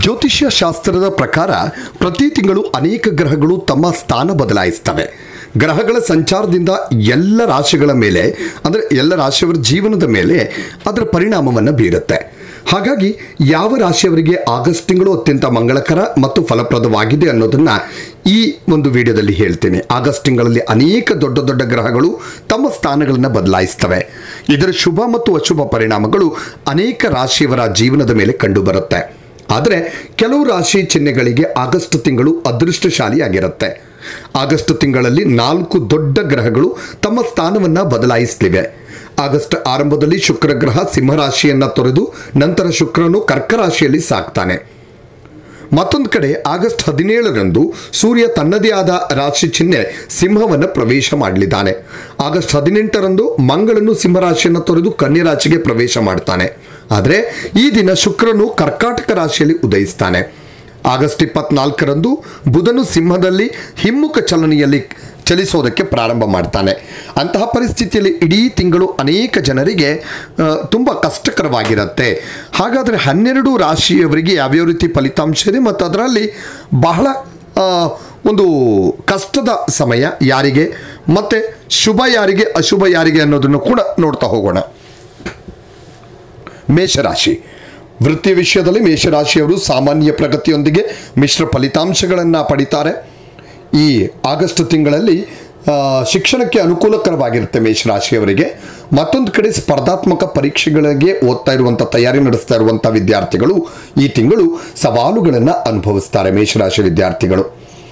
ಜ್ಯೋತಿಷ್ಯ ಶಾಸ್ತ್ರದ ಪ್ರಕಾರ ಪ್ರತಿ ತಿಂಗಳು ಅನೇಕ ಗ್ರಹಗಳು ತಮ್ಮ ಸ್ಥಾನ ಬದಲಾಯಿಸ್ತವೆ ಗ್ರಹಗಳ ಸಂಚಾರದಿಂದ ಎಲ್ಲ ರಾಶಿಗಳ ಮೇಲೆ ಅಂದರೆ ಎಲ್ಲ ರಾಶಿಯವರ ಜೀವನದ ಮೇಲೆ ಅದರ ಪರಿಣಾಮವನ್ನು ಬೀರುತ್ತೆ ಹಾಗಾಗಿ ಯಾವ ರಾಶಿಯವರಿಗೆ ಆಗಸ್ಟ್ ತಿಂಗಳು ಅತ್ಯಂತ ಮಂಗಳಕರ ಮತ್ತು ಫಲಪ್ರದವಾಗಿದೆ ಅನ್ನೋದನ್ನ ಈ ಒಂದು ವಿಡಿಯೋದಲ್ಲಿ ಹೇಳ್ತೇನೆ ಆಗಸ್ಟ್ ತಿಂಗಳಲ್ಲಿ ಅನೇಕ ದೊಡ್ಡ ದೊಡ್ಡ ಗ್ರಹಗಳು ತಮ್ಮ ಸ್ಥಾನಗಳನ್ನು ಬದಲಾಯಿಸ್ತವೆ ಇದರ ಶುಭ ಮತ್ತು ಅಶುಭ ಪರಿಣಾಮಗಳು ಅನೇಕ ರಾಶಿಯವರ ಜೀವನದ ಮೇಲೆ ಕಂಡುಬರುತ್ತೆ ಆದರೆ ಕೆಲವು ರಾಶಿ ಚಿಹ್ನೆಗಳಿಗೆ ಆಗಸ್ಟ್ ತಿಂಗಳು ಅದೃಷ್ಟಶಾಲಿಯಾಗಿರುತ್ತೆ ಆಗಸ್ಟ್ ತಿಂಗಳಲ್ಲಿ ನಾಲ್ಕು ದೊಡ್ಡ ಗ್ರಹಗಳು ತಮ್ಮ ಸ್ಥಾನವನ್ನು ಬದಲಾಯಿಸಲಿವೆ ಆಗಸ್ಟ್ ಆರಂಭದಲ್ಲಿ ಶುಕ್ರ ಗ್ರಹ ಸಿಂಹರಾಶಿಯನ್ನು ತೊರೆದು ನಂತರ ಶುಕ್ರನು ಕರ್ಕ ರಾಶಿಯಲ್ಲಿ ಸಾಕ್ತಾನೆ ಮತ್ತೊಂದು ಕಡೆ ಆಗಸ್ಟ್ ಹದಿನೇಳರಂದು ಸೂರ್ಯ ತನ್ನದೇ ಆದ ರಾಶಿ ಚಿಹ್ನೆ ಸಿಂಹವನ್ನು ಪ್ರವೇಶ ಮಾಡಲಿದ್ದಾನೆ ಆಗಸ್ಟ್ ಹದಿನೆಂಟರಂದು ಮಂಗಳನು ಸಿಂಹರಾಶಿಯನ್ನು ತೊರೆದು ಕನ್ಯಾ ರಾಶಿಗೆ ಪ್ರವೇಶ ಮಾಡ್ತಾನೆ ಆದರೆ ಈ ದಿನ ಶುಕ್ರನು ಕರ್ಕಾಟಕ ರಾಶಿಯಲ್ಲಿ ಉದಯಿಸ್ತಾನೆ ಆಗಸ್ಟ್ ಇಪ್ಪತ್ನಾಲ್ಕರಂದು ಬುಧನು ಸಿಂಹದಲ್ಲಿ ಹಿಮ್ಮುಖ ಚಲನೆಯಲ್ಲಿ ಚಲಿಸೋದಕ್ಕೆ ಪ್ರಾರಂಭ ಮಾಡ್ತಾನೆ ಅಂತಹ ಪರಿಸ್ಥಿತಿಯಲ್ಲಿ ಇಡೀ ತಿಂಗಳು ಅನೇಕ ಜನರಿಗೆ ಆ, ತುಂಬ ಕಷ್ಟಕರವಾಗಿರುತ್ತೆ ಹಾಗಾದರೆ ಹನ್ನೆರಡು ರಾಶಿಯವರಿಗೆ ಯಾವ್ಯಾವ ರೀತಿ ಫಲಿತಾಂಶ ಇದೆ ಮತ್ತು ಅದರಲ್ಲಿ ಬಹಳ ಆ, ಒಂದು ಕಷ್ಟದ ಸಮಯ ಯಾರಿಗೆ ಮತ್ತು ಶುಭ ಯಾರಿಗೆ ಅಶುಭ ಯಾರಿಗೆ ಅನ್ನೋದನ್ನು ಕೂಡ ನೋಡ್ತಾ ಹೋಗೋಣ ಮೇಷರಾಶಿ ವೃತ್ತಿ ವಿಷಯದಲ್ಲಿ ಮೇಷರಾಶಿಯವರು ಸಾಮಾನ್ಯ ಪ್ರಗತಿಯೊಂದಿಗೆ ಮಿಶ್ರ ಫಲಿತಾಂಶಗಳನ್ನು ಪಡಿತಾರೆ ಈ ಆಗಸ್ಟ್ ತಿಂಗಳಲ್ಲಿ ಆ, ಶಿಕ್ಷಣಕ್ಕೆ ಅನುಕೂಲಕರವಾಗಿರುತ್ತೆ ಮೇಷರಾಶಿಯವರಿಗೆ ಮತ್ತೊಂದು ಕಡೆ ಸ್ಪರ್ಧಾತ್ಮಕ ಪರೀಕ್ಷೆಗಳಿಗೆ ಓದ್ತಾ ಇರುವಂಥ ತಯಾರಿ ನಡೆಸ್ತಾ ಇರುವಂಥ ವಿದ್ಯಾರ್ಥಿಗಳು ಈ ತಿಂಗಳು ಸವಾಲುಗಳನ್ನು ಅನುಭವಿಸ್ತಾರೆ ಮೇಷರಾಶಿ ವಿದ್ಯಾರ್ಥಿಗಳು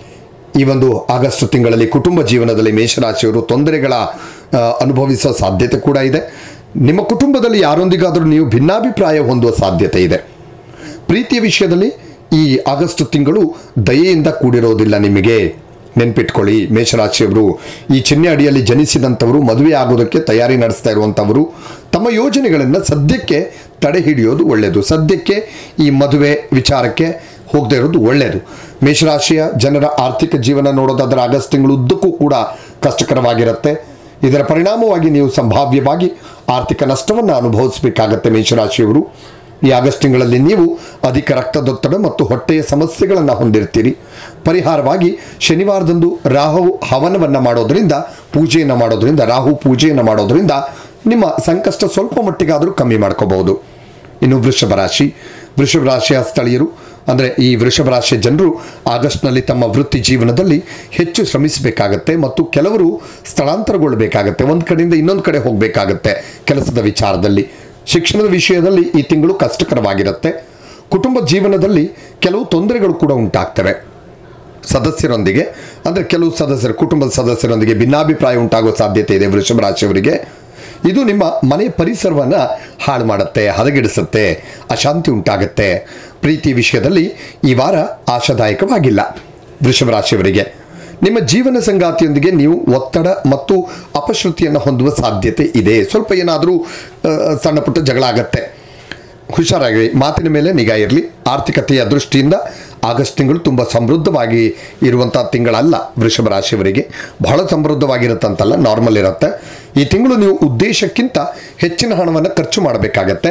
ಈ ಒಂದು ಆಗಸ್ಟ್ ತಿಂಗಳಲ್ಲಿ ಕುಟುಂಬ ಜೀವನದಲ್ಲಿ ಮೇಷರಾಶಿಯವರು ತೊಂದರೆಗಳ ಆ, ಅನುಭವಿಸುವ ಸಾಧ್ಯತೆ ಕೂಡ ಇದೆ ನಿಮ್ಮ ಕುಟುಂಬದಲ್ಲಿ ಯಾರೊಂದಿಗಾದರೂ ನೀವು ಭಿನ್ನಾಭಿಪ್ರಾಯ ಹೊಂದುವ ಸಾಧ್ಯತೆ ಇದೆ ಪ್ರೀತಿಯ ವಿಷಯದಲ್ಲಿ ಈ ಆಗಸ್ಟ್ ತಿಂಗಳು ದಯೆಯಿಂದ ಕೂಡಿರೋದಿಲ್ಲ ನಿಮಗೆ ನೆನ್ಪಿಟ್ಕೊಳ್ಳಿ ಮೇಷರಾಶಿಯವರು ಈ ಚಿಹ್ನೆ ಅಡಿಯಲ್ಲಿ ಜನಿಸಿದಂಥವರು ಮದುವೆ ಆಗೋದಕ್ಕೆ ತಯಾರಿ ನಡೆಸ್ತಾ ಇರುವಂಥವರು ತಮ್ಮ ಯೋಜನೆಗಳನ್ನು ಸದ್ಯಕ್ಕೆ ತಡೆ ಹಿಡಿಯೋದು ಒಳ್ಳೆಯದು ಸದ್ಯಕ್ಕೆ ಈ ಮದುವೆ ವಿಚಾರಕ್ಕೆ ಹೋಗದೆ ಇರೋದು ಒಳ್ಳೆಯದು ಮೇಷರಾಶಿಯ ಜನರ ಆರ್ಥಿಕ ಜೀವನ ನೋಡೋದಾದ್ರೆ ಆಗಸ್ಟ್ ತಿಂಗಳು ಉದ್ದಕ್ಕೂ ಕೂಡ ಕಷ್ಟಕರವಾಗಿರುತ್ತೆ ಇದರ ಪರಿಣಾಮವಾಗಿ ನೀವು ಸಂಭಾವ್ಯವಾಗಿ ಆರ್ಥಿಕ ನಷ್ಟವನ್ನು ಅನುಭವಿಸಬೇಕಾಗತ್ತೆ ಮೇಷರಾಶಿಯವರು ಈ ಆಗಸ್ಟ್ ತಿಂಗಳಲ್ಲಿ ನೀವು ಅಧಿಕ ರಕ್ತದೊತ್ತಡ ಮತ್ತು ಹೊಟ್ಟೆಯ ಸಮಸ್ಯೆಗಳನ್ನು ಹೊಂದಿರ್ತೀರಿ ಪರಿಹಾರವಾಗಿ ಶನಿವಾರದಂದು ರಾಹು ಹವನವನ್ನು ಮಾಡೋದ್ರಿಂದ ಪೂಜೆಯನ್ನು ಮಾಡೋದ್ರಿಂದ ರಾಹು ಪೂಜೆಯನ್ನು ಮಾಡೋದ್ರಿಂದ ನಿಮ್ಮ ಸಂಕಷ್ಟ ಸ್ವಲ್ಪ ಮಟ್ಟಿಗಾದರೂ ಕಮ್ಮಿ ಮಾಡ್ಕೋಬಹುದು ಇನ್ನು ವೃಷಭ ರಾಶಿ ವೃಷಭ ರಾಶಿಯ ಸ್ಥಳೀಯರು ಅಂದರೆ ಈ ವೃಷಭ ರಾಶಿಯ ಜನರು ಆಗಸ್ಟ್ನಲ್ಲಿ ತಮ್ಮ ವೃತ್ತಿ ಜೀವನದಲ್ಲಿ ಹೆಚ್ಚು ಶ್ರಮಿಸಬೇಕಾಗತ್ತೆ ಮತ್ತು ಕೆಲವರು ಸ್ಥಳಾಂತರಗೊಳ್ಳಬೇಕಾಗತ್ತೆ ಒಂದು ಕಡೆಯಿಂದ ಇನ್ನೊಂದು ಕಡೆ ಹೋಗಬೇಕಾಗತ್ತೆ ಕೆಲಸದ ವಿಚಾರದಲ್ಲಿ ಶಿಕ್ಷಣದ ವಿಷಯದಲ್ಲಿ ಈ ತಿಂಗಳು ಕಷ್ಟಕರವಾಗಿರುತ್ತೆ ಕುಟುಂಬ ಜೀವನದಲ್ಲಿ ಕೆಲವು ತೊಂದರೆಗಳು ಕೂಡ ಉಂಟಾಗ್ತವೆ ಸದಸ್ಯರೊಂದಿಗೆ ಅಂದರೆ ಕೆಲವು ಸದಸ್ಯರು ಕುಟುಂಬದ ಸದಸ್ಯರೊಂದಿಗೆ ಭಿನ್ನಾಭಿಪ್ರಾಯ ಉಂಟಾಗುವ ಸಾಧ್ಯತೆ ಇದೆ ವೃಷಭ ರಾಶಿಯವರಿಗೆ ಇದು ನಿಮ್ಮ ಮನೆ ಪರಿಸರವನ್ನು ಹಾಳು ಮಾಡುತ್ತೆ ಹದಗೆಡಿಸುತ್ತೆ ಅಶಾಂತಿ ಉಂಟಾಗುತ್ತೆ ಪ್ರೀತಿ ವಿಷಯದಲ್ಲಿ ಈ ವಾರ ಆಶಾದಾಯಕವಾಗಿಲ್ಲ ವೃಷಭ ರಾಶಿಯವರಿಗೆ ನಿಮ್ಮ ಜೀವನ ಸಂಗಾತಿಯೊಂದಿಗೆ ನೀವು ಒತ್ತಡ ಮತ್ತು ಅಪಶ್ರುತಿಯನ್ನು ಹೊಂದುವ ಸಾಧ್ಯತೆ ಇದೆ ಸ್ವಲ್ಪ ಏನಾದರೂ ಆ, ಸಣ್ಣ ಪುಟ್ಟ ಜಗಳ ಆಗತ್ತೆ ಹುಷಾರಾಗಿ ಮಾತಿನ ಮೇಲೆ ನಿಗಾ ಇರಲಿ ಆರ್ಥಿಕತೆಯ ದೃಷ್ಟಿಯಿಂದ ಆಗಸ್ಟ್ ತಿಂಗಳು ತುಂಬ ಸಮೃದ್ಧವಾಗಿ ಇರುವಂಥ ತಿಂಗಳಲ್ಲ ವೃಷಭ ರಾಶಿಯವರಿಗೆ ಬಹಳ ಸಮೃದ್ಧವಾಗಿರುತ್ತಂತಲ್ಲ ನಾರ್ಮಲ್ ಇರುತ್ತೆ ಈ ತಿಂಗಳು ನೀವು ಉದ್ದೇಶಕ್ಕಿಂತ ಹೆಚ್ಚಿನ ಹಣವನ್ನು ಖರ್ಚು ಮಾಡಬೇಕಾಗತ್ತೆ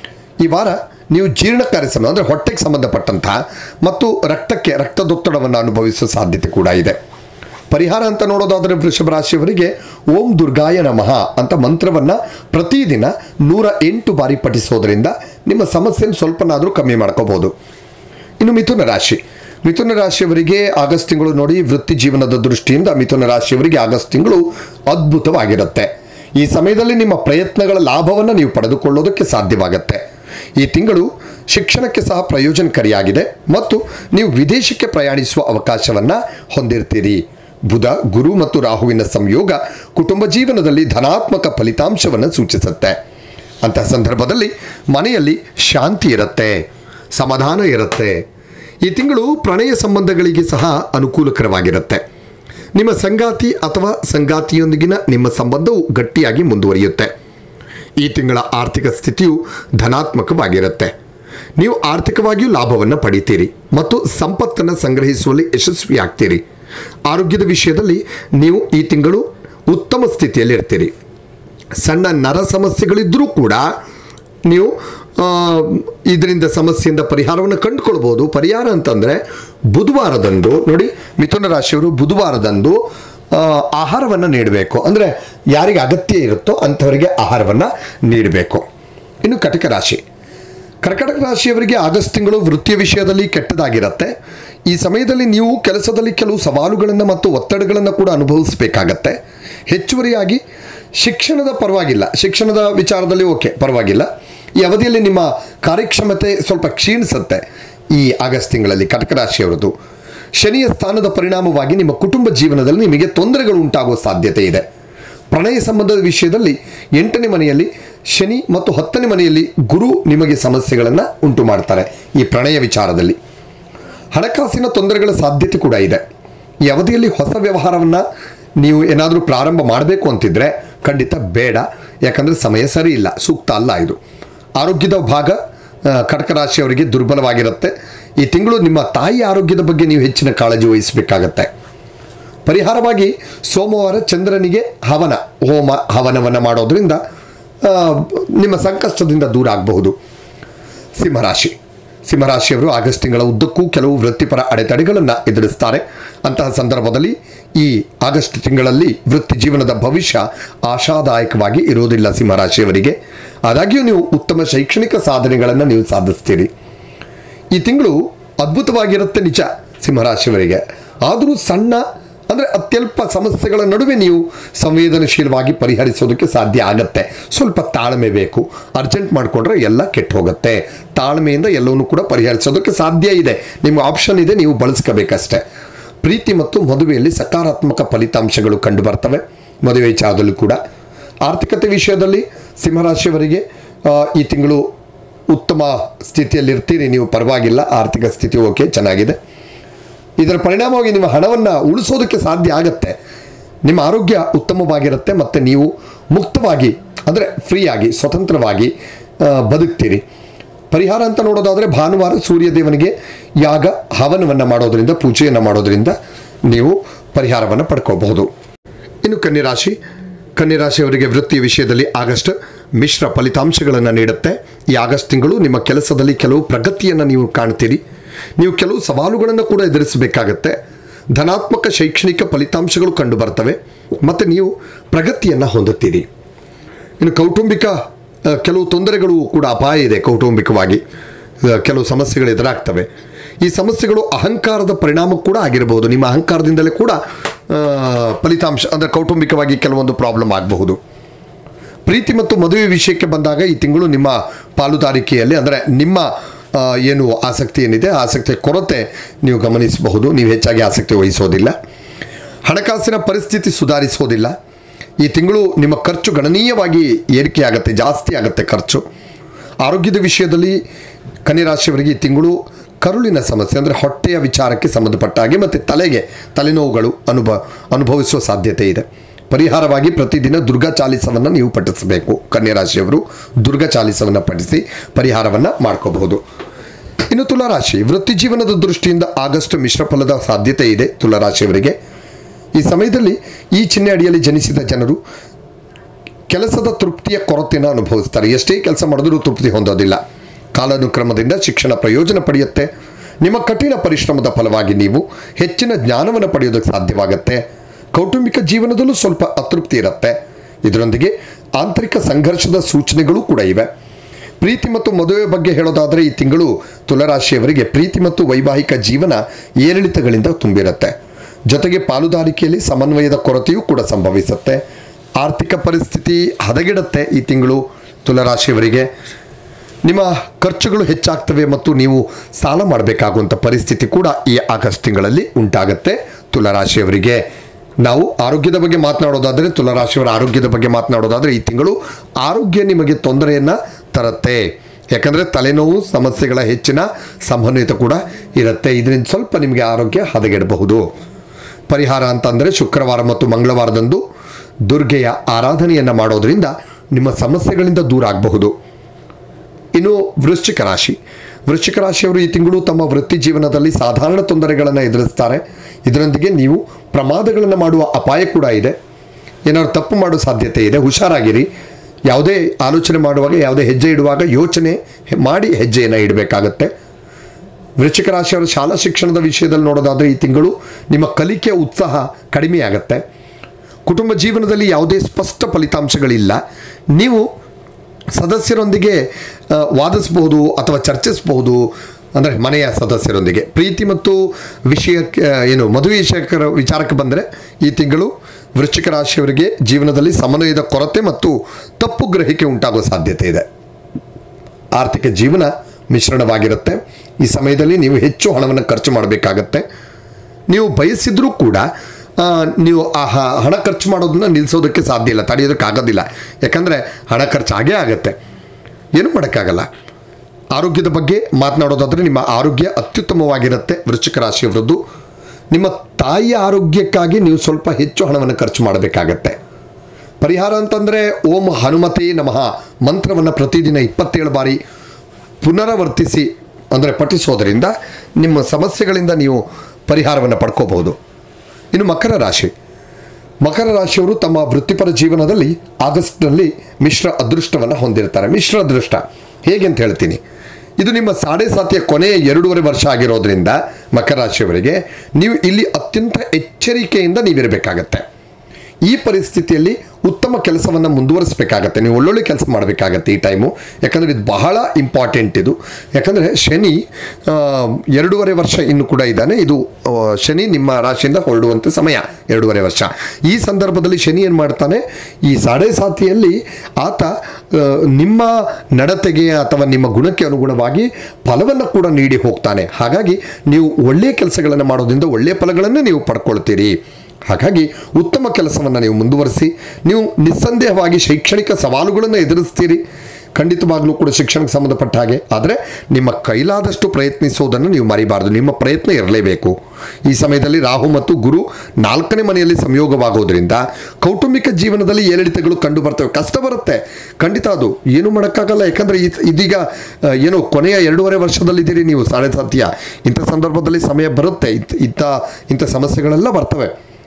ಈ ವಾರ ನೀವು ಜೀರ್ಣಕಾರಿ ಸಂಬಂಧ ಅಂದರೆ ಹೊಟ್ಟೆಗೆ ಸಂಬಂಧಪಟ್ಟಂತಹ ಮತ್ತು ರಕ್ತಕ್ಕೆ ರಕ್ತದೊತ್ತಡವನ್ನು ಅನುಭವಿಸುವ ಸಾಧ್ಯತೆ ಕೂಡ ಇದೆ ಪರಿಹಾರ ಅಂತ ನೋಡೋದಾದರೆ ವೃಷಭ ರಾಶಿಯವರಿಗೆ ಓಂ ದುರ್ಗಾಯ ನಮಃ ಅಂತ ಮಂತ್ರವನ್ನು ಪ್ರತಿದಿನ ನೂರ ಎಂಟು ಬಾರಿ ಪಠಿಸೋದ್ರಿಂದ ನಿಮ್ಮ ಸಮಸ್ಯೆನ ಸ್ವಲ್ಪನಾದರೂ ಕಮ್ಮಿ ಮಾಡ್ಕೋಬಹುದು ಇನ್ನು ಮಿಥುನ ರಾಶಿ ಮಿಥುನ ರಾಶಿಯವರಿಗೆ ಆಗಸ್ಟ್ ತಿಂಗಳು ನೋಡಿ ವೃತ್ತಿ ಜೀವನದ ದೃಷ್ಟಿಯಿಂದ ಮಿಥುನ ರಾಶಿಯವರಿಗೆ ಆಗಸ್ಟ್ ತಿಂಗಳು ಅದ್ಭುತವಾಗಿರುತ್ತೆ ಈ ಸಮಯದಲ್ಲಿ ನಿಮ್ಮ ಪ್ರಯತ್ನಗಳ ಲಾಭವನ್ನು ನೀವು ಪಡೆದುಕೊಳ್ಳೋದಕ್ಕೆ ಸಾಧ್ಯವಾಗುತ್ತೆ ಈ ತಿಂಗಳು ಶಿಕ್ಷಣಕ್ಕೆ ಸಹ ಪ್ರಯೋಜನಕಾರಿಯಾಗಿದೆ ಮತ್ತು ನೀವು ವಿದೇಶಕ್ಕೆ ಪ್ರಯಾಣಿಸುವ ಅವಕಾಶವನ್ನು ಹೊಂದಿರ್ತೀರಿ ಬುಧ ಗುರು ಮತ್ತು ರಾಹುವಿನ ಸಂಯೋಗ ಕುಟುಂಬ ಜೀವನದಲ್ಲಿ ಧನಾತ್ಮಕ ಫಲಿತಾಂಶವನ್ನು ಸೂಚಿಸುತ್ತೆ ಅಂತಹ ಸಂದರ್ಭದಲ್ಲಿ ಮನೆಯಲ್ಲಿ ಶಾಂತಿ ಇರುತ್ತೆ ಸಮಾಧಾನ ಇರುತ್ತೆ ಈ ತಿಂಗಳು ಪ್ರಣಯ ಸಂಬಂಧಗಳಿಗೆ ಸಹ ಅನುಕೂಲಕರವಾಗಿರುತ್ತೆ ನಿಮ್ಮ ಸಂಗಾತಿ ಅಥವಾ ಸಂಗಾತಿಯೊಂದಿಗಿನ ನಿಮ್ಮ ಸಂಬಂಧವು ಗಟ್ಟಿಯಾಗಿ ಮುಂದುವರಿಯುತ್ತೆ ಈ ತಿಂಗಳ ಆರ್ಥಿಕ ಸ್ಥಿತಿಯು ಧನಾತ್ಮಕವಾಗಿರುತ್ತೆ ನೀವು ಆರ್ಥಿಕವಾಗಿಯೂ ಲಾಭವನ್ನು ಪಡಿತೀರಿ ಮತ್ತು ಸಂಪತ್ತನ್ನು ಸಂಗ್ರಹಿಸುವಲ್ಲಿ ಯಶಸ್ವಿಯಾಗ್ತೀರಿ ಆರೋಗ್ಯದ ವಿಷಯದಲ್ಲಿ ನೀವು ಈ ತಿಂಗಳು ಉತ್ತಮ ಸ್ಥಿತಿಯಲ್ಲಿ ಇರ್ತೀರಿ ಸಣ್ಣ ನರ ಸಮಸ್ಯೆಗಳಿದ್ದರೂ ಕೂಡ ನೀವು ಆ, ಇದರಿಂದ ಸಮಸ್ಯೆಯಿಂದ ಪರಿಹಾರವನ್ನು ಕಂಡುಕೊಳ್ಬೋದು ಪರಿಹಾರ ಅಂತಂದರೆ ಬುಧವಾರದಂದು ನೋಡಿ ಮಿಥುನ ರಾಶಿಯವರು ಬುಧವಾರದಂದು ಆಹಾರವನ್ನು ನೀಡಬೇಕು ಅಂದರೆ ಯಾರಿಗೆ ಅಗತ್ಯ ಇರುತ್ತೋ ಅಂಥವರಿಗೆ ಆಹಾರವನ್ನು ನೀಡಬೇಕು ಇನ್ನು ಕಟಕ ರಾಶಿ ಕರ್ಕಟಕ ರಾಶಿಯವರಿಗೆ ಆಗಸ್ಟ್ ತಿಂಗಳು ವೃತ್ತಿಯ ವಿಷಯದಲ್ಲಿ ಕೆಟ್ಟದಾಗಿರುತ್ತೆ ಈ ಸಮಯದಲ್ಲಿ ನೀವು ಕೆಲಸದಲ್ಲಿ ಕೆಲವು ಸವಾಲುಗಳನ್ನು ಮತ್ತು ಒತ್ತಡಗಳನ್ನು ಕೂಡ ಅನುಭವಿಸಬೇಕಾಗತ್ತೆ ಹೆಚ್ಚುವರಿಯಾಗಿ ಶಿಕ್ಷಣದ ಪರವಾಗಿಲ್ಲ ಶಿಕ್ಷಣದ ವಿಚಾರದಲ್ಲಿ ಓಕೆ ಪರವಾಗಿಲ್ಲ ಈ ಅವಧಿಯಲ್ಲಿ ನಿಮ್ಮ ಕಾರ್ಯಕ್ಷಮತೆ ಸ್ವಲ್ಪ ಕ್ಷೀಣಿಸುತ್ತೆ ಈ ಆಗಸ್ಟ್ ತಿಂಗಳಲ್ಲಿ ಕಟಕ ರಾಶಿಯವರದು ಶನಿಯ ಸ್ಥಾನದ ಪರಿಣಾಮವಾಗಿ ನಿಮ್ಮ ಕುಟುಂಬ ಜೀವನದಲ್ಲಿ ನಿಮಗೆ ತೊಂದರೆಗಳು ಉಂಟಾಗುವ ಸಾಧ್ಯತೆ ಇದೆ ಪ್ರಣಯ ಸಂಬಂಧದ ವಿಷಯದಲ್ಲಿ ಎಂಟನೇ ಮನೆಯಲ್ಲಿ ಶನಿ ಮತ್ತು ಹತ್ತನೇ ಮನೆಯಲ್ಲಿ ಗುರು ನಿಮಗೆ ಸಮಸ್ಯೆಗಳನ್ನು ಉಂಟು ಮಾಡ್ತಾರೆ ಈ ಪ್ರಣಯ ವಿಚಾರದಲ್ಲಿ ಹಣಕಾಸಿನ ತೊಂದರೆಗಳ ಸಾಧ್ಯತೆ ಕೂಡ ಇದೆ ಈ ಅವಧಿಯಲ್ಲಿ ಹೊಸ ವ್ಯವಹಾರವನ್ನು ನೀವು ಏನಾದರೂ ಪ್ರಾರಂಭ ಮಾಡಬೇಕು ಅಂತಿದ್ರೆ ಖಂಡಿತ ಬೇಡ ಯಾಕಂದರೆ ಸಮಯ ಸರಿ ಇಲ್ಲ ಸೂಕ್ತ ಅಲ್ಲ ಇದು ಆರೋಗ್ಯದ ಭಾಗ ಆ, ಕಟಕ ರಾಶಿಯವರಿಗೆ ದುರ್ಬಲವಾಗಿರುತ್ತೆ ಈ ತಿಂಗಳು ನಿಮ್ಮ ತಾಯಿ ಆರೋಗ್ಯದ ಬಗ್ಗೆ ನೀವು ಹೆಚ್ಚಿನ ಕಾಳಜಿ ವಹಿಸಬೇಕಾಗತ್ತೆ ಪರಿಹಾರವಾಗಿ ಸೋಮವಾರ ಚಂದ್ರನಿಗೆ ಹವನ ಹೋಮ ಹವನವನ್ನು ಮಾಡೋದ್ರಿಂದ ಆ, ನಿಮ್ಮ ಸಂಕಷ್ಟದಿಂದ ದೂರ ಆಗಬಹುದು ಸಿಂಹರಾಶಿ ಸಿಂಹರಾಶಿಯವರು ಆಗಸ್ಟ್ ತಿಂಗಳ ಉದ್ದಕ್ಕೂ ಕೆಲವು ವೃತ್ತಿಪರ ಅಡೆತಡೆಗಳನ್ನು ಎದುರಿಸ್ತಾರೆ ಅಂತಹ ಸಂದರ್ಭದಲ್ಲಿ ಈ ಆಗಸ್ಟ್ ತಿಂಗಳಲ್ಲಿ ವೃತ್ತಿ ಜೀವನದ ಭವಿಷ್ಯ ಆಶಾದಾಯಕವಾಗಿ ಇರುವುದಿಲ್ಲ ಸಿಂಹರಾಶಿಯವರಿಗೆ ಆದಾಗ್ಯೂ ನೀವು ಉತ್ತಮ ಶೈಕ್ಷಣಿಕ ಸಾಧನೆಗಳನ್ನು ನೀವು ಸಾಧಿಸ್ತೀರಿ ಈ ತಿಂಗಳು ಅದ್ಭುತವಾಗಿರುತ್ತೆ ನಿಜ ಸಿಂಹರಾಶಿಯವರಿಗೆ ಆದರೂ ಸಣ್ಣ ಅಂದರೆ ಅತ್ಯಲ್ಪ ಸಮಸ್ಯೆಗಳ ನಡುವೆ ನೀವು ಸಂವೇದನಶೀಲವಾಗಿ ಪರಿಹರಿಸೋದಕ್ಕೆ ಸಾಧ್ಯ ಆಗತ್ತೆ ಸ್ವಲ್ಪ ತಾಳ್ಮೆ ಬೇಕು ಅರ್ಜೆಂಟ್ ಮಾಡಿಕೊಂಡ್ರೆ ಎಲ್ಲ ಕೆಟ್ಟು ಹೋಗುತ್ತೆ ತಾಳ್ಮೆಯಿಂದ ಎಲ್ಲವನ್ನೂ ಕೂಡ ಪರಿಹರಿಸೋದಕ್ಕೆ ಸಾಧ್ಯ ಇದೆ ನಿಮ್ಗೆ ಆಪ್ಷನ್ ಇದೆ ನೀವು ಬಳಸ್ಕೋಬೇಕಷ್ಟೆ ಪ್ರೀತಿ ಮತ್ತು ಮದುವೆಯಲ್ಲಿ ಸಕಾರಾತ್ಮಕ ಫಲಿತಾಂಶಗಳು ಕಂಡು ಬರ್ತವೆ ಮದುವೆ ವಿಚಾರದಲ್ಲೂ ಕೂಡ ಆರ್ಥಿಕತೆ ವಿಷಯದಲ್ಲಿ ಸಿಂಹರಾಶಿಯವರಿಗೆ ಆ, ಈ ತಿಂಗಳು ಉತ್ತಮ ಸ್ಥಿತಿಯಲ್ಲಿರ್ತೀರಿ ನೀವು ಪರವಾಗಿಲ್ಲ ಆರ್ಥಿಕ ಸ್ಥಿತಿ ಓಕೆ ಚೆನ್ನಾಗಿದೆ ಇದರ ಪರಿಣಾಮವಾಗಿ ನಿಮ್ಮ ಹಣವನ್ನು ಉಳಿಸೋದಕ್ಕೆ ಸಾಧ್ಯ ಆಗತ್ತೆ ನಿಮ್ಮ ಆರೋಗ್ಯ ಉತ್ತಮವಾಗಿರುತ್ತೆ ಮತ್ತು ನೀವು ಮುಕ್ತವಾಗಿ ಅಂದರೆ ಫ್ರೀಯಾಗಿ ಸ್ವತಂತ್ರವಾಗಿ ಆ, ಬದುಕ್ತೀರಿ ಪರಿಹಾರ ಅಂತ ನೋಡೋದಾದರೆ ಭಾನುವಾರ ಸೂರ್ಯ ದೇವನಿಗೆ ಯಾಗ ಹವನವನ್ನು ಮಾಡೋದರಿಂದ ಪೂಜೆಯನ್ನು ಮಾಡೋದರಿಂದ ನೀವು ಪರಿಹಾರವನ್ನು ಪಡ್ಕೋಬಹುದು ಇನ್ನು ಕನ್ಯರಾಶಿ ಕನ್ಯರಾಶಿಯವರಿಗೆ ವೃತ್ತಿ ವಿಷಯದಲ್ಲಿ ಆಗಸ್ಟ್ ಮಿಶ್ರ ಫಲಿತಾಂಶಗಳನ್ನು ನೀಡುತ್ತೆ ಈ ಆಗಸ್ಟ್ ತಿಂಗಳು ನಿಮ್ಮ ಕೆಲಸದಲ್ಲಿ ಕೆಲವು ಪ್ರಗತಿಯನ್ನು ನೀವು ಕಾಣ್ತೀರಿ ನೀವು ಕೆಲವು ಸವಾಲುಗಳನ್ನು ಕೂಡ ಎದುರಿಸಬೇಕಾಗತ್ತೆ ಧನಾತ್ಮಕ ಶೈಕ್ಷಣಿಕ ಫಲಿತಾಂಶಗಳು ಕಂಡು ಬರ್ತವೆ ಮತ್ತು ನೀವು ಪ್ರಗತಿಯನ್ನು ಹೊಂದುತ್ತೀರಿ ಇನ್ನು ಕೌಟುಂಬಿಕ ಆ, ಕೆಲವು ತೊಂದರೆಗಳು ಕೂಡ ಅಪಾಯ ಇದೆ ಕೌಟುಂಬಿಕವಾಗಿ ಆ, ಕೆಲವು ಸಮಸ್ಯೆಗಳು ಎದುರಾಗ್ತವೆ ಈ ಸಮಸ್ಯೆಗಳು ಅಹಂಕಾರದ ಪರಿಣಾಮ ಕೂಡ ಆಗಿರಬಹುದು ನಿಮ್ಮ ಅಹಂಕಾರದಿಂದಲೇ ಕೂಡ ಆ, ಫಲಿತಾಂಶ ಅಂದರೆ ಕೌಟುಂಬಿಕವಾಗಿ ಕೆಲವೊಂದು ಪ್ರಾಬ್ಲಮ್ ಆಗಬಹುದು ಪ್ರೀತಿ ಮತ್ತು ಮದುವೆ ವಿಷಯಕ್ಕೆ ಬಂದಾಗ ಈ ತಿಂಗಳು ನಿಮ್ಮ ಪಾಲುದಾರಿಕೆಯಲ್ಲಿ ಅಂದರೆ ನಿಮ್ಮ ಆ, ಏನು ಆಸಕ್ತಿ ಏನಿದೆ ಆ ಆಸಕ್ತಿಯ ಕೊರತೆ ನೀವು ಗಮನಿಸಬಹುದು ನೀವು ಹೆಚ್ಚಾಗಿ ಆಸಕ್ತಿ ವಹಿಸೋದಿಲ್ಲ ಹಣಕಾಸಿನ ಪರಿಸ್ಥಿತಿ ಸುಧಾರಿಸೋದಿಲ್ಲ ಈ ತಿಂಗಳು ನಿಮ್ಮ ಖರ್ಚು ಗಣನೀಯವಾಗಿ ಏರಿಕೆ ಆಗುತ್ತೆ ಜಾಸ್ತಿ ಆಗುತ್ತೆ ಖರ್ಚು ಆರೋಗ್ಯದ ವಿಷಯದಲ್ಲಿ ಕನ್ಯರಾಶಿಯವರಿಗೆ ಈ ತಿಂಗಳು ಕರುಳಿನ ಸಮಸ್ಯೆ ಅಂದರೆ ಹೊಟ್ಟೆಯ ವಿಚಾರಕ್ಕೆ ಸಂಬಂಧಪಟ್ಟ ಹಾಗೆ ಮತ್ತು ತಲೆಗೆ ತಲೆನೋವುಗಳು ಅನುಭವ ಅನುಭವಿಸುವ ಸಾಧ್ಯತೆ ಇದೆ ಪರಿಹಾರವಾಗಿ ಪ್ರತಿದಿನ ದುರ್ಗಾ ಚಾಲಿಸವನ್ನು ನೀವು ಪಠಿಸಬೇಕು ಕನ್ಯರಾಶಿಯವರು ದುರ್ಗಾ ಚಾಲಿಸವನ್ನು ಪಠಿಸಿ ಪರಿಹಾರವನ್ನು ಮಾಡ್ಕೋಬಹುದು ಇನ್ನು ತುಲಾರಾಶಿ ವೃತ್ತಿ ಜೀವನದ ದೃಷ್ಟಿಯಿಂದ ಆಗಸ್ಟ್ ಮಿಶ್ರ ಫಲದ ಸಾಧ್ಯತೆ ಇದೆ ತುಲಾರಾಶಿಯವರಿಗೆ ಈ ಸಮಯದಲ್ಲಿ ಈ ಚಿಹ್ನೆ ಅಡಿಯಲ್ಲಿ ಜನಿಸಿದ ಜನರು ಕೆಲಸದ ತೃಪ್ತಿಯ ಕೊರತೆಯನ್ನು ಅನುಭವಿಸ್ತಾರೆ ಎಷ್ಟೇ ಕೆಲಸ ಮಾಡಿದ್ರೂ ತೃಪ್ತಿ ಹೊಂದೋದಿಲ್ಲ ಕಾಲಾನುಕ್ರಮದಿಂದ ಶಿಕ್ಷಣ ಪ್ರಯೋಜನ ಪಡೆಯುತ್ತೆ ನಿಮ್ಮ ಕಠಿಣ ಪರಿಶ್ರಮದ ಫಲವಾಗಿ ನೀವು ಹೆಚ್ಚಿನ ಜ್ಞಾನವನ್ನು ಪಡೆಯೋದಕ್ಕೆ ಸಾಧ್ಯವಾಗುತ್ತೆ ಕೌಟುಂಬಿಕ ಜೀವನದಲ್ಲೂ ಸ್ವಲ್ಪ ಅತೃಪ್ತಿ ಇರುತ್ತೆ ಇದರೊಂದಿಗೆ ಆಂತರಿಕ ಸಂಘರ್ಷದ ಸೂಚನೆಗಳು ಕೂಡ ಇವೆ ಪ್ರೀತಿ ಮತ್ತು ಮದುವೆ ಬಗ್ಗೆ ಹೇಳೋದಾದರೆ ಈ ತಿಂಗಳು ತುಲರಾಶಿಯವರಿಗೆ ಪ್ರೀತಿ ಮತ್ತು ವೈವಾಹಿಕ ಜೀವನ ಏರಿಳಿತಗಳಿಂದ ತುಂಬಿರುತ್ತೆ ಜೊತೆಗೆ ಪಾಲುದಾರಿಕೆಯಲ್ಲಿ ಸಮನ್ವಯದ ಕೊರತೆಯೂ ಕೂಡ ಸಂಭವಿಸುತ್ತೆ ಆರ್ಥಿಕ ಪರಿಸ್ಥಿತಿ ಹದಗೆಡುತ್ತೆ ಈ ತಿಂಗಳು ತುಲರಾಶಿಯವರಿಗೆ ನಿಮ್ಮ ಖರ್ಚುಗಳು ಹೆಚ್ಚಾಗ್ತವೆ ಮತ್ತು ನೀವು ಸಾಲ ಮಾಡಬೇಕಾಗುವಂಥ ಪರಿಸ್ಥಿತಿ ಕೂಡ ಈ ಆಗಸ್ಟ್ ತಿಂಗಳಲ್ಲಿ ಉಂಟಾಗುತ್ತೆ ತುಲರಾಶಿಯವರಿಗೆ ನಾವು ಆರೋಗ್ಯದ ಬಗ್ಗೆ ಮಾತನಾಡೋದಾದರೆ ತುಲರಾಶಿಯವರ ಆರೋಗ್ಯದ ಬಗ್ಗೆ ಮಾತನಾಡೋದಾದರೆ ಈ ತಿಂಗಳು ಆರೋಗ್ಯ ನಿಮಗೆ ತೊಂದರೆಯನ್ನು ತರುತ್ತೆ ಯಾಕಂದರೆ ತಲೆನೋವು ಸಮಸ್ಯೆಗಳ ಹೆಚ್ಚಿನ ಸಂಬಂಧಿತ ಕೂಡ ಇರುತ್ತೆ ಇದರಿಂದ ಸ್ವಲ್ಪ ನಿಮಗೆ ಆರೋಗ್ಯ ಹದಗೆಡಬಹುದು ಪರಿಹಾರ ಅಂತಂದರೆ ಶುಕ್ರವಾರ ಮತ್ತು ಮಂಗಳವಾರದಂದು ದುರ್ಗೆಯ ಆರಾಧನೆಯನ್ನು ಮಾಡೋದರಿಂದ ನಿಮ್ಮ ಸಮಸ್ಯೆಗಳಿಂದ ದೂರ ಆಗಬಹುದು ಇನ್ನು ವೃಶ್ಚಿಕ ರಾಶಿ ವೃಶ್ಚಿಕ ರಾಶಿಯವರು ಈ ತಿಂಗಳು ತಮ್ಮ ವೃತ್ತಿ ಜೀವನದಲ್ಲಿ ಸಾಧಾರಣ ತೊಂದರೆಗಳನ್ನು ಎದುರಿಸ್ತಾರೆ ಇದರೊಂದಿಗೆ ನೀವು ಪ್ರಮಾದಗಳನ್ನು ಮಾಡುವ ಅಪಾಯ ಕೂಡ ಇದೆ ಏನಾದ್ರು ತಪ್ಪು ಮಾಡೋ ಸಾಧ್ಯತೆ ಇದೆ ಹುಷಾರಾಗಿರಿ ಯಾವುದೇ ಆಲೋಚನೆ ಮಾಡುವಾಗ ಯಾವುದೇ ಹೆಜ್ಜೆ ಇಡುವಾಗ ಯೋಚನೆ ಮಾಡಿ ಹೆಜ್ಜೆಯನ್ನು ಇಡಬೇಕಾಗತ್ತೆ ವೃಶ್ಚಿಕ ರಾಶಿಯವರ ಶಾಲಾ ಶಿಕ್ಷಣದ ವಿಷಯದಲ್ಲಿ ನೋಡೋದಾದರೆ ಈ ತಿಂಗಳು ನಿಮ್ಮ ಕಲಿಕೆಯ ಉತ್ಸಾಹ ಕಡಿಮೆಯಾಗತ್ತೆ ಕುಟುಂಬ ಜೀವನದಲ್ಲಿ ಯಾವುದೇ ಸ್ಪಷ್ಟ ಫಲಿತಾಂಶಗಳಿಲ್ಲ ನೀವು ಸದಸ್ಯರೊಂದಿಗೆ ಆ, ವಾದಿಸಬಹುದು ಅಥವಾ ಚರ್ಚಿಸಬಹುದು ಅಂದರೆ ಮನೆಯ ಸದಸ್ಯರೊಂದಿಗೆ ಪ್ರೀತಿ ಮತ್ತು ವಿಷಯಕ್ಕೆ ಆ, ಏನು ಮದುವೆ ವಿಷಯಕರ ವಿಚಾರಕ್ಕೆ ಬಂದರೆ ಈ ತಿಂಗಳು ವೃಶ್ಚಿಕ ರಾಶಿಯವರಿಗೆ ಜೀವನದಲ್ಲಿ ಸಮನ್ವಯದ ಕೊರತೆ ಮತ್ತು ತಪ್ಪು ಗ್ರಹಿಕೆ ಉಂಟಾಗುವ ಸಾಧ್ಯತೆ ಇದೆ ಆರ್ಥಿಕ ಜೀವನ ಮಿಶ್ರಣವಾಗಿರುತ್ತೆ ಈ ಸಮಯದಲ್ಲಿ ನೀವು ಹೆಚ್ಚು ಹಣವನ್ನು ಖರ್ಚು ಮಾಡಬೇಕಾಗತ್ತೆ ನೀವು ಬಯಸಿದ್ರೂ ಕೂಡ ಆ, ನೀವು ಆ ಹ- ಹಣ ಖರ್ಚು ಮಾಡೋದನ್ನ ನಿಲ್ಲಿಸೋದಕ್ಕೆ ಸಾಧ್ಯ ಇಲ್ಲ ತಡೆಯೋದಕ್ಕೆ ಆಗೋದಿಲ್ಲ ಯಾಕಂದರೆ ಹಣ ಖರ್ಚು ಆಗೇ ಆಗುತ್ತೆ ಏನು ಮಾಡೋಕ್ಕಾಗಲ್ಲ ಆರೋಗ್ಯದ ಬಗ್ಗೆ ಮಾತನಾಡೋದಾದರೆ ನಿಮ್ಮ ಆರೋಗ್ಯ ಅತ್ಯುತ್ತಮವಾಗಿರುತ್ತೆ ವೃಶ್ಚಿಕ ರಾಶಿಯವರದ್ದು ನಿಮ್ಮ ತಾಯಿಯ ಆರೋಗ್ಯಕ್ಕಾಗಿ ನೀವು ಸ್ವಲ್ಪ ಹೆಚ್ಚು ಹಣವನ್ನು ಖರ್ಚು ಮಾಡಬೇಕಾಗತ್ತೆ ಪರಿಹಾರ ಅಂತಂದರೆ ಓಂ ಹನುಮತೆ ನಮಃ ಮಂತ್ರವನ್ನು ಪ್ರತಿದಿನ ಇಪ್ಪತ್ತೇಳು ಬಾರಿ ಪುನರಾವರ್ತಿಸಿ ಅಂದರೆ ಪಠಿಸೋದರಿಂದ ನಿಮ್ಮ ಸಮಸ್ಯೆಗಳಿಂದ ನೀವು ಪರಿಹಾರವನ್ನು ಪಡ್ಕೋಬಹುದು ಇನ್ನು ಮಕರ ರಾಶಿ ಮಕರ ರಾಶಿಯವರು ತಮ್ಮ ವೃತ್ತಿಪರ ಜೀವನದಲ್ಲಿ ಆಗಸ್ಟ್ನಲ್ಲಿ ಮಿಶ್ರ ಅದೃಷ್ಟವನ್ನು ಹೊಂದಿರ್ತಾರೆ ಮಿಶ್ರ ಅದೃಷ್ಟ ಹೇಗೆ ಅಂತ ಹೇಳ್ತೀನಿ ಇದು ನಿಮ್ಮ ಸಾಡೆ ಸಾತಿಯ ಕೊನೆಯ ಎರಡೂವರೆ ವರ್ಷ ಆಗಿರೋದ್ರಿಂದ ಮಕರ ರಾಶಿಯವರಿಗೆ ನೀವು ಇಲ್ಲಿ ಅತ್ಯಂತ ಎಚ್ಚರಿಕೆಯಿಂದ ನೀವಿರಬೇಕಾಗತ್ತೆ ಈ ಪರಿಸ್ಥಿತಿಯಲ್ಲಿ ಉತ್ತಮ ಕೆಲಸವನ್ನು ಮುಂದುವರಿಸಬೇಕಾಗತ್ತೆ ನೀವು ಒಳ್ಳೊಳ್ಳೆ ಕೆಲಸ ಮಾಡಬೇಕಾಗತ್ತೆ ಈ ಟೈಮು ಯಾಕಂದರೆ ಇದು ಬಹಳ ಇಂಪಾರ್ಟೆಂಟ್ ಇದು ಯಾಕಂದರೆ ಶನಿ ಆ, ಎರಡೂವರೆ ವರ್ಷ ಇನ್ನು ಕೂಡ ಇದ್ದಾನೆ ಇದು ಆ, ಶನಿ ನಿಮ್ಮ ರಾಶಿಯಿಂದ ಹೊರಡುವಂಥ ಸಮಯ ಎರಡೂವರೆ ವರ್ಷ ಈ ಸಂದರ್ಭದಲ್ಲಿ ಶನಿ ಏನು ಮಾಡ್ತಾನೆ ಈ ಸಾಡೆ ಸಾತಿಯಲ್ಲಿ ಆತ ಆ, ನಿಮ್ಮ ನಡತೆಗೆ ಅಥವಾ ನಿಮ್ಮ ಗುಣಕ್ಕೆ ಅನುಗುಣವಾಗಿ ಫಲವನ್ನು ಕೂಡ ನೀಡಿ ಹೋಗ್ತಾನೆ ಹಾಗಾಗಿ ನೀವು ಒಳ್ಳೆಯ ಕೆಲಸಗಳನ್ನು ಮಾಡೋದ್ರಿಂದ ಒಳ್ಳೆಯ ಫಲಗಳನ್ನು ನೀವು ಪಡ್ಕೊಳ್ತೀರಿ ಹಾಗಾಗಿ ಉತ್ತಮ ಕೆಲಸವನ್ನು ನೀವು ಮುಂದುವರಿಸಿ ನೀವು ನಿಸ್ಸಂದೇಹವಾಗಿ ಶೈಕ್ಷಣಿಕ ಸವಾಲುಗಳನ್ನು ಎದುರಿಸ್ತೀರಿ ಖಂಡಿತವಾಗ್ಲೂ ಕೂಡ ಶಿಕ್ಷಣಕ್ಕೆ ಸಂಬಂಧಪಟ್ಟ ಹಾಗೆ ಆದರೆ ನಿಮ್ಮ ಕೈಲಾದಷ್ಟು ಪ್ರಯತ್ನಿಸೋದನ್ನು ನೀವು ಮರಿಬಾರ್ದು ನಿಮ್ಮ ಪ್ರಯತ್ನ ಇರಲೇಬೇಕು ಈ ಸಮಯದಲ್ಲಿ ರಾಹು ಮತ್ತು ಗುರು ನಾಲ್ಕನೇ ಮನೆಯಲ್ಲಿ ಸಂಯೋಗವಾಗೋದ್ರಿಂದ ಕೌಟುಂಬಿಕ ಜೀವನದಲ್ಲಿ ಏರಿಳಿತಗಳು ಕಂಡು ಬರ್ತವೆ ಕಷ್ಟ ಬರುತ್ತೆ ಖಂಡಿತ ಅದು ಏನು ಮಾಡೋಕ್ಕಾಗಲ್ಲ ಯಾಕಂದರೆ ಇದೀಗ ಆ, ಏನು ಕೊನೆಯ ಎರಡೂವರೆ ವರ್ಷದಲ್ಲಿದ್ದೀರಿ ನೀವು ಸಾಡೆ ಸಾಧ್ಯ ಇಂಥ ಸಂದರ್ಭದಲ್ಲಿ ಸಮಯ ಬರುತ್ತೆ ಇಂಥ ಇಂಥ ಇಂಥ ಸಮಸ್ಯೆಗಳೆಲ್ಲ ಬರ್ತವೆ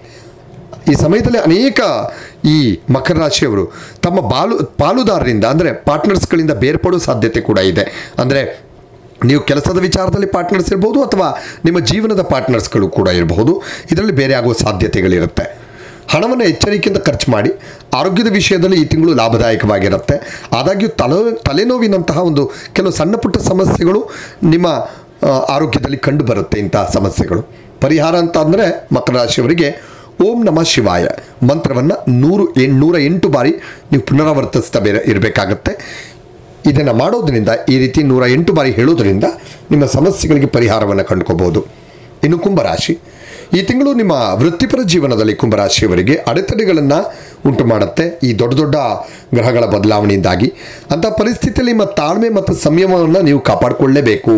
ಈ ಸಮಯದಲ್ಲಿ ಅನೇಕ ಈ ಮಕರ ರಾಶಿಯವರು ತಮ್ಮ ಬಾಲು ಪಾಲುದಾರರಿಂದ ಅಂದರೆ ಪಾರ್ಟ್ನರ್ಸ್ಗಳಿಂದ ಬೇರ್ಪಡೋ ಸಾಧ್ಯತೆ ಕೂಡ ಇದೆ ಅಂದರೆ ನೀವು ಕೆಲಸದ ವಿಚಾರದಲ್ಲಿ ಪಾರ್ಟ್ನರ್ಸ್ ಇರ್ಬೋದು ಅಥವಾ ನಿಮ್ಮ ಜೀವನದ ಪಾರ್ಟ್ನರ್ಸ್ಗಳು ಕೂಡ ಇರಬಹುದು ಇದರಲ್ಲಿ ಬೇರೆ ಆಗುವ ಸಾಧ್ಯತೆಗಳಿರುತ್ತೆ ಹಣವನ್ನು ಎಚ್ಚರಿಕೆಯಿಂದ ಖರ್ಚು ಮಾಡಿ ಆರೋಗ್ಯದ ವಿಷಯದಲ್ಲಿ ಈ ತಿಂಗಳು ಲಾಭದಾಯಕವಾಗಿರುತ್ತೆ ಆದಾಗ್ಯೂ ತಲೆ ತಲೆನೋವಿನಂತಹ ಒಂದು ಕೆಲವು ಸಣ್ಣ ಪುಟ್ಟ ಸಮಸ್ಯೆಗಳು ನಿಮ್ಮ ಆ, ಆರೋಗ್ಯದಲ್ಲಿ ಕಂಡು ಬರುತ್ತೆ ಇಂತಹ ಸಮಸ್ಯೆಗಳು ಪರಿಹಾರ ಅಂತ ಅಂದರೆ ಮಕರ ರಾಶಿಯವರಿಗೆ ಓಂ ನಮಃ ಶಿವಾಯ ಮಂತ್ರವನ್ನು ನೂರು ಎಣ್ ನೂರ ಎಂಟು ಬಾರಿ ನೀವು ಪುನರಾವರ್ತಿಸ್ತಾ ಬೇರೆ ಇರಬೇಕಾಗತ್ತೆ ಇದನ್ನು ಮಾಡೋದ್ರಿಂದ ಈ ರೀತಿ ನೂರ ಎಂಟು ಬಾರಿ ಹೇಳೋದ್ರಿಂದ ನಿಮ್ಮ ಸಮಸ್ಯೆಗಳಿಗೆ ಪರಿಹಾರವನ್ನು ಕಂಡುಕೋಬಹುದು ಇನ್ನು ಕುಂಭರಾಶಿ ಈ ತಿಂಗಳು ನಿಮ್ಮ ವೃತ್ತಿಪರ ಜೀವನದಲ್ಲಿ ಕುಂಭರಾಶಿಯವರಿಗೆ ಅಡೆತಡೆಗಳನ್ನು ಉಂಟು ಮಾಡುತ್ತೆ ಈ ದೊಡ್ಡ ದೊಡ್ಡ ಗ್ರಹಗಳ ಬದಲಾವಣೆಯಿಂದಾಗಿ ಅಂಥ ಪರಿಸ್ಥಿತಿಯಲ್ಲಿ ನಿಮ್ಮ ತಾಳ್ಮೆ ಮತ್ತು ಸಂಯಮವನ್ನು ನೀವು ಕಾಪಾಡಿಕೊಳ್ಳಲೇಬೇಕು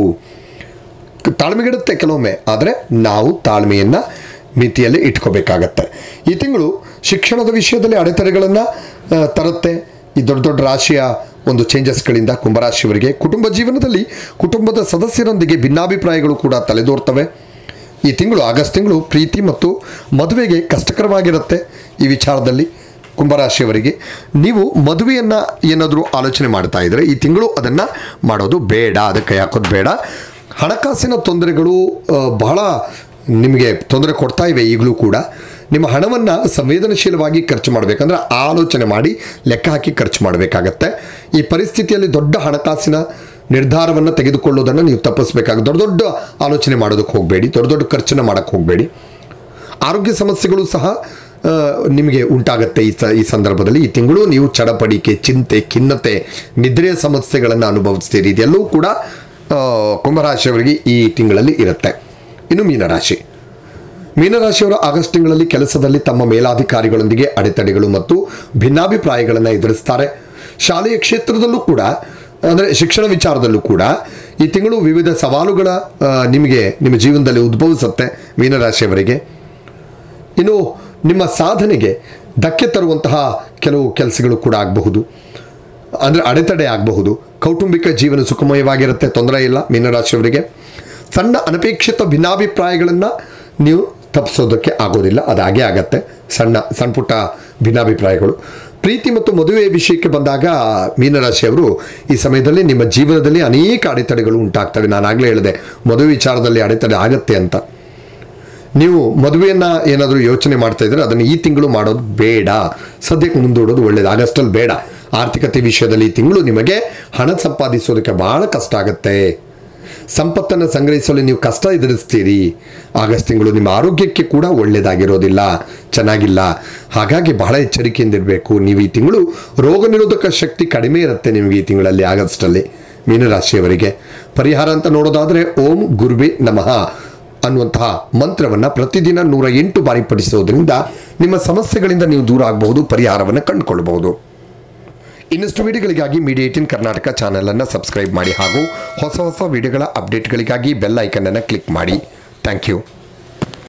ತಾಳ್ಮೆಗೆಡುತ್ತೆ ಕೆಲವೊಮ್ಮೆ ಆದರೆ ನಾವು ತಾಳ್ಮೆಯನ್ನು ಮಿತಿಯಲ್ಲಿ ಇಟ್ಕೋಬೇಕಾಗತ್ತೆ ಈ ತಿಂಗಳು ಶಿಕ್ಷಣದ ವಿಷಯದಲ್ಲಿ ಅಡೆತಡೆಗಳನ್ನು ಆ, ತರುತ್ತೆ ಈ ದೊಡ್ಡ ದೊಡ್ಡ ರಾಶಿಯ ಒಂದು ಚೇಂಜಸ್ಗಳಿಂದ ಕುಂಭರಾಶಿಯವರಿಗೆ ಕುಟುಂಬ ಜೀವನದಲ್ಲಿ ಕುಟುಂಬದ ಸದಸ್ಯರೊಂದಿಗೆ ಭಿನ್ನಾಭಿಪ್ರಾಯಗಳು ಕೂಡ ತಲೆದೋರ್ತವೆ ಈ ತಿಂಗಳು ಆಗಸ್ಟ್ ತಿಂಗಳು ಪ್ರೀತಿ ಮತ್ತು ಮದುವೆಗೆ ಕಷ್ಟಕರವಾಗಿರುತ್ತೆ ಈ ವಿಚಾರದಲ್ಲಿ ಕುಂಭರಾಶಿಯವರಿಗೆ ನೀವು ಮದುವೆಯನ್ನು ಏನಾದರೂ ಆಲೋಚನೆ ಮಾಡ್ತಾ ಇದ್ದರೆ ಈ ತಿಂಗಳು ಅದನ್ನು ಮಾಡೋದು ಬೇಡ ಅದಕ್ಕೆ ಹಾಕೋದು ಬೇಡ ಹಣಕಾಸಿನ ತೊಂದರೆಗಳು ಆ, ಬಹಳ ನಿಮಗೆ ತೊಂದರೆ ಕೊಡ್ತಾ ಇವೆ ಈಗಲೂ ಕೂಡ ನಿಮ್ಮ ಹಣವನ್ನು ಸಂವೇದನಶೀಲವಾಗಿ ಖರ್ಚು ಮಾಡಬೇಕಂದ್ರೆ ಆಲೋಚನೆ ಮಾಡಿ ಲೆಕ್ಕ ಹಾಕಿ ಖರ್ಚು ಮಾಡಬೇಕಾಗತ್ತೆ ಈ ಪರಿಸ್ಥಿತಿಯಲ್ಲಿ ದೊಡ್ಡ ಹಣಕಾಸಿನ ನಿರ್ಧಾರವನ್ನು ತೆಗೆದುಕೊಳ್ಳೋದನ್ನು ನೀವು ತಪ್ಪಿಸ್ಬೇಕಾಗ ದೊಡ್ಡ ದೊಡ್ಡ ಆಲೋಚನೆ ಮಾಡೋದಕ್ಕೆ ಹೋಗಬೇಡಿ ದೊಡ್ಡ ದೊಡ್ಡ ಖರ್ಚನ್ನು ಮಾಡೋಕ್ಕೆ ಹೋಗಬೇಡಿ ಆರೋಗ್ಯ ಸಮಸ್ಯೆಗಳು ಸಹ ಆ, ನಿಮಗೆ ಉಂಟಾಗುತ್ತೆ ಈ ಸ ಈ ಸಂದರ್ಭದಲ್ಲಿ ಈ ತಿಂಗಳು ನೀವು ಚಡಪಡಿಕೆ ಚಿಂತೆ ಖಿನ್ನತೆ ನಿದ್ರೆಯ ಸಮಸ್ಯೆಗಳನ್ನು ಅನುಭವಿಸ್ತೀರಿ ಇದೆಲ್ಲವೂ ಕೂಡ ಆ, ಕುಂಭರಾಶಿಯವರಿಗೆ ಈ ತಿಂಗಳಲ್ಲಿ ಇರುತ್ತೆ ಇನ್ನು ಮೀನರಾಶಿ ಮೀನರಾಶಿಯವರು ಆಗಸ್ಟ್ ತಿಂಗಳಲ್ಲಿ ಕೆಲಸದಲ್ಲಿ ತಮ್ಮ ಮೇಲಾಧಿಕಾರಿಗಳೊಂದಿಗೆ ಅಡೆತಡೆಗಳು ಮತ್ತು ಭಿನ್ನಾಭಿಪ್ರಾಯಗಳನ್ನು ಎದುರಿಸ್ತಾರೆ ಶಾಲೆಯ ಕ್ಷೇತ್ರದಲ್ಲೂ ಕೂಡ ಅಂದರೆ ಶಿಕ್ಷಣ ವಿಚಾರದಲ್ಲೂ ಕೂಡ ಈ ತಿಂಗಳು ವಿವಿಧ ಸವಾಲುಗಳ ಆ, ನಿಮಗೆ ನಿಮ್ಮ ಜೀವನದಲ್ಲಿ ಉದ್ಭವಿಸುತ್ತೆ ಮೀನರಾಶಿಯವರಿಗೆ ಇನ್ನು ನಿಮ್ಮ ಸಾಧನೆಗೆ ಧಕ್ಕೆ ತರುವಂತಹ ಕೆಲವು ಕೆಲಸಗಳು ಕೂಡ ಆಗಬಹುದು ಅಂದರೆ ಅಡೆತಡೆ ಆಗಬಹುದು ಕೌಟುಂಬಿಕ ಜೀವನ ಸುಖಮಯವಾಗಿರುತ್ತೆ ತೊಂದರೆ ಇಲ್ಲ ಮೀನರಾಶಿಯವರಿಗೆ ಸಣ್ಣ ಅನಪೇಕ್ಷಿತ ಭಿನ್ನಾಭಿಪ್ರಾಯಗಳನ್ನು ನೀವು ತಪ್ಪಿಸೋದಕ್ಕೆ ಆಗೋದಿಲ್ಲ ಅದು ಹಾಗೇ ಆಗತ್ತೆ ಸಣ್ಣ ಸಣ್ಣ ಪುಟ್ಟ ಭಿನ್ನಾಭಿಪ್ರಾಯಗಳು ಪ್ರೀತಿ ಮತ್ತು ಮದುವೆ ವಿಷಯಕ್ಕೆ ಬಂದಾಗ ಮೀನರಾಶಿಯವರು ಈ ಸಮಯದಲ್ಲಿ ನಿಮ್ಮ ಜೀವನದಲ್ಲಿ ಅನೇಕ ಅಡೆತಡೆಗಳು ಉಂಟಾಗ್ತವೆ ನಾನು ಆಗಲೇ ಹೇಳಿದೆ ಮದುವೆ ವಿಚಾರದಲ್ಲಿ ಅಡೆತಡೆ ಆಗತ್ತೆ ಅಂತ ನೀವು ಮದುವೆಯನ್ನ ಏನಾದರೂ ಯೋಚನೆ ಮಾಡ್ತಾ ಇದ್ರೆ ಅದನ್ನು ಈ ತಿಂಗಳು ಮಾಡೋದು ಬೇಡ ಸದ್ಯಕ್ಕೆ ಮುಂದೂಡೋದು ಒಳ್ಳೇದು ಆಗಸ್ಟಲ್ಲಿ ಬೇಡ ಆರ್ಥಿಕತೆ ವಿಷಯದಲ್ಲಿ ಈ ತಿಂಗಳು ನಿಮಗೆ ಹಣ ಸಂಪಾದಿಸೋದಕ್ಕೆ ಬಹಳ ಕಷ್ಟ ಆಗುತ್ತೆ ಸಂಪತ್ತನ್ನು ಸಂಗ್ರಹಿಸಲು ನೀವು ಕಷ್ಟ ಎದುರಿಸ್ತೀರಿ ಆಗಸ್ಟ್ ತಿಂಗಳು ನಿಮ್ಮ ಆರೋಗ್ಯಕ್ಕೆ ಕೂಡ ಒಳ್ಳೆಯದಾಗಿರೋದಿಲ್ಲ ಚೆನ್ನಾಗಿಲ್ಲ ಹಾಗಾಗಿ ಬಹಳ ಎಚ್ಚರಿಕೆಯಿಂದಿರಬೇಕು ನೀವು ಈ ತಿಂಗಳು ರೋಗ ನಿರೋಧಕ ಶಕ್ತಿ ಕಡಿಮೆ ಇರುತ್ತೆ ನಿಮಗೆ ಈ ತಿಂಗಳಲ್ಲಿ ಆಗಸ್ಟಲ್ಲಿ ಮೀನರಾಶಿಯವರಿಗೆ ಪರಿಹಾರ ಅಂತ ನೋಡೋದಾದರೆ ಓಂ ಗುರುಬೆ ನಮಃ ಅನ್ನುವಂತಹ ಮಂತ್ರವನ್ನು ಪ್ರತಿದಿನ ನೂರ ಎಂಟು ಬಾರಿ ಪಠಿಸೋದ್ರಿಂದ ನಿಮ್ಮ ಸಮಸ್ಯೆಗಳಿಂದ ನೀವು ದೂರ ಆಗಬಹುದು ಪರಿಹಾರವನ್ನು ಕಂಡುಕೊಳ್ಳಬಹುದು ಇನ್ನಷ್ಟು ವಿಡಿಯೋಗಳಿಗಾಗಿ ಮೀಡಿಯಾ ಏಟಿನ್ ಕರ್ನಾಟಕ ಚಾನಲನ್ನು ಸಬ್ಸ್ಕ್ರೈಬ್ ಮಾಡಿ ಹಾಗೂ ಹೊಸ ಹೊಸ ವಿಡಿಯೋಗಳ ಅಪ್ಡೇಟ್ಗಳಿಗಾಗಿ ಬೆಲ್ ಐಕನನ್ನು ಕ್ಲಿಕ್ ಮಾಡಿ ಥ್ಯಾಂಕ್ ಯು